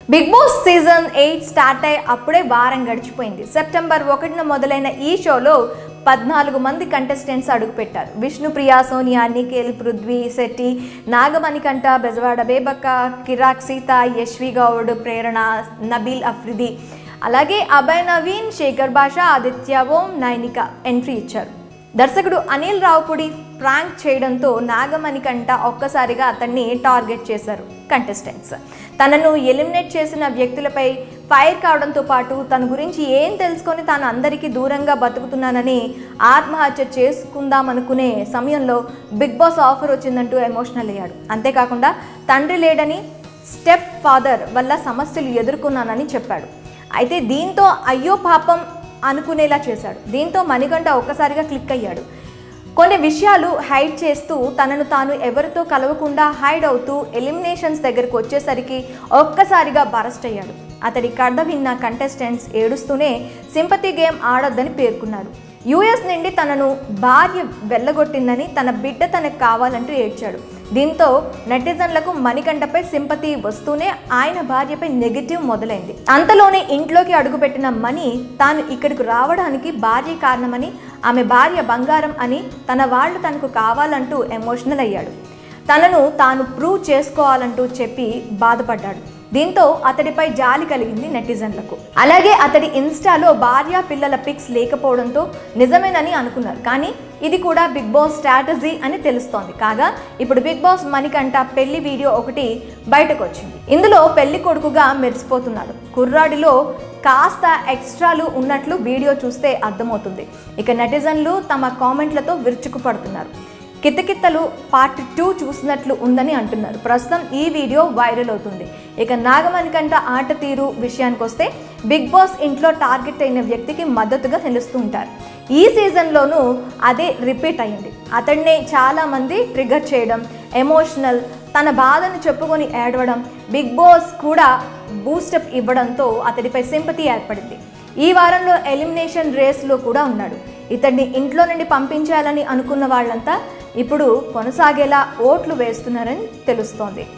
big boss season eight start అయ్యి అప్పుడే వారం గడిచిపోయింది సెప్టెంబర్ ఒకటిన మొదలైన ఈ షోలో పద్నాలుగు మంది కంటెస్టెంట్స్ అడుగుపెట్టారు విష్ణుప్రియ సోనియా నిఖిల్ పృథ్వీ శెట్టి నాగమణికంఠ బెజవాడ బేబక్క కిరాక్ సీత యశ్వి గౌడ్ ప్రేరణ నబీల్ అఫ్రిది అలాగే అభయ్ నవీన్ శేఖర్ భాష ఆదిత్య ఓం నైనిక ఎంట్రీ ఇచ్చారు దర్శకుడు అనిల్ రావుపుడి ప్రాంక్ చేయడంతో నాగమణికంట ఒక్కసారిగా అతన్ని టార్గెట్ చేశారు కంటెస్టెంట్స్ తనను ఎలిమినేట్ చేసిన వ్యక్తులపై ఫైర్ కావడంతో పాటు తన గురించి ఏం తెలుసుకొని తాను అందరికీ దూరంగా బతుకుతున్నానని ఆత్మహత్య చేసుకుందామనుకునే సమయంలో బిగ్ బాస్ ఆఫర్ వచ్చిందంటూ ఎమోషనల్ అయ్యాడు అంతేకాకుండా తండ్రి లేడని స్టెప్ ఫాదర్ వల్ల సమస్యలు ఎదుర్కొన్నానని చెప్పాడు అయితే దీంతో అయ్యో పాపం అనుకునేలా చేశాడు దీంతో మణికంఠ ఒక్కసారిగా క్లిక్ అయ్యాడు కొన్ని విషయాలు హైడ్ చేస్తూ తనను తాను ఎవరితో కలవకుండా హైడ్ అవుతూ ఎలిమినేషన్స్ దగ్గరకు వచ్చేసరికి ఒక్కసారిగా బరస్ట్ అయ్యాడు అతడి కథ విన్న కంటెస్టెంట్స్ ఏడుస్తూనే సింపతి గేమ్ ఆడొద్దని పేర్కొన్నారు యుఎస్ నుండి తనను భార్య వెళ్ళగొట్టిందని తన బిడ్డ తనకు కావాలంటూ ఏడ్చాడు దీంతో నెటిజన్లకు మణికంఠపై సింపతి వస్తూనే ఆయన భార్యపై నెగిటివ్ మొదలైంది అంతలోనే ఇంట్లోకి అడుగుపెట్టిన మణి తాను ఇక్కడికి రావడానికి భార్య కారణమని ఆమె భార్య బంగారం అని తన వాళ్ళు తనకు కావాలంటూ ఎమోషనల్ అయ్యాడు తనను తాను ప్రూవ్ చేసుకోవాలంటూ చెప్పి బాధపడ్డాడు దీంతో అతడిపై జాలి కలిగింది నెటిజన్లకు అలాగే అతడి ఇన్స్టాలో భార్య పిల్లల పిక్స్ లేకపోవడంతో నిజమేనని అనుకున్నారు కానీ ఇది కూడా బిగ్ బాస్ స్ట్రాటజీ అని తెలుస్తోంది కాగా ఇప్పుడు బిగ్ బాస్ మణికంఠ పెళ్లి వీడియో ఒకటి బయటకు వచ్చింది ఇందులో పెళ్లి కొడుకుగా మెరిసిపోతున్నాడు కుర్రాడిలో కాస్త ఎక్స్ట్రాలు ఉన్నట్లు వీడియో చూస్తే అర్థమవుతుంది ఇక నెటిజన్లు తమ కామెంట్లతో విరుచుకుపడుతున్నారు కితకిత్తలు పార్ట్ టూ చూసినట్లు ఉందని అంటున్నారు ప్రస్తుతం ఈ వీడియో వైరల్ అవుతుంది ఇక నాగమణికంట ఆట తీరు విషయానికి వస్తే బిగ్ బాస్ ఇంట్లో టార్గెట్ అయిన వ్యక్తికి మద్దతుగా నిలుస్తూ ఉంటారు ఈ సీజన్లోనూ అదే రిపీట్ అయింది అతడినే చాలామంది ట్రిగర్ చేయడం ఎమోషనల్ తన బాధను చెప్పుకొని ఏడవడం బిగ్ బాస్ కూడా బూస్టప్ ఇవ్వడంతో అతడిపై సింపతి ఏర్పడింది ఈ వారంలో ఎలిమినేషన్ రేస్లో కూడా ఉన్నాడు ఇతన్ని ఇంట్లో నుండి పంపించాలని అనుకున్న వాళ్ళంతా ఇప్పుడు కొనసాగేలా ఓట్లు వేస్తున్నారని తెలుస్తోంది